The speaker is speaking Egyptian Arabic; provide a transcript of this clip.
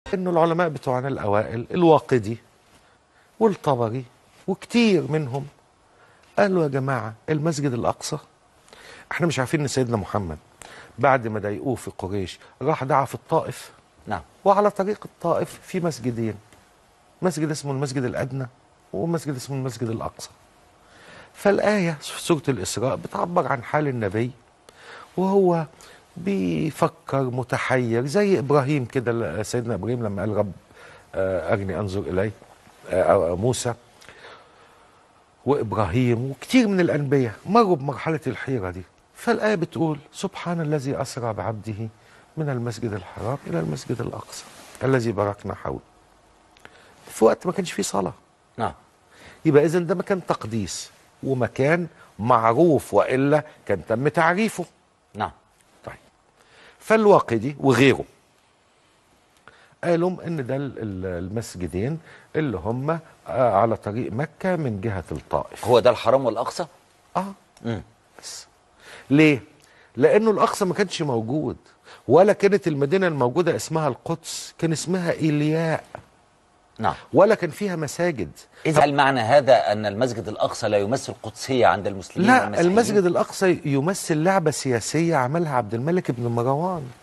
انه العلماء بتوعنا الاوائل الواقدي والطبري وكتير منهم قالوا يا جماعه المسجد الاقصى احنا مش عارفين ان سيدنا محمد بعد ما ضايقوه في قريش راح دعا في الطائف نعم وعلى طريق الطائف في مسجدين مسجد اسمه المسجد الأدنى ومسجد اسمه المسجد الأقصى فالآية في سورة الإسراء بتعبر عن حال النبي وهو بيفكر متحير زي إبراهيم كده سيدنا إبراهيم لما قال رب آه، أرني أنظر إلي آه، موسى وإبراهيم وكتير من الأنبياء مروا بمرحلة الحيرة دي فالآية بتقول سبحان الذي أسرى بعبده من المسجد الحرام إلى المسجد الأقصى الذي باركنا حوله في وقت ما كانش فيه صلاة نعم يبقى إذا ده مكان تقديس ومكان معروف وإلا كان تم تعريفه نعم طيب فالواقدي وغيره قالوا ان ده ال- ال- المسجدين اللي هم آه، على طريق مكة من جهة الطائف هو ده الحرام والأقصى اه مم. بس ليه؟ لأنه الأقصى ما كانش موجود ولا كانت المدينة الموجودة اسمها القدس كان اسمها إيلياء نعم ولا كان فيها مساجد إذا هل معنى هذا أن المسجد الأقصى لا يمثل قدسية عند المسلمين لا والمسيحيين؟ المسجد الأقصى يمثل لعبة سياسية عملها عبد الملك بن مروان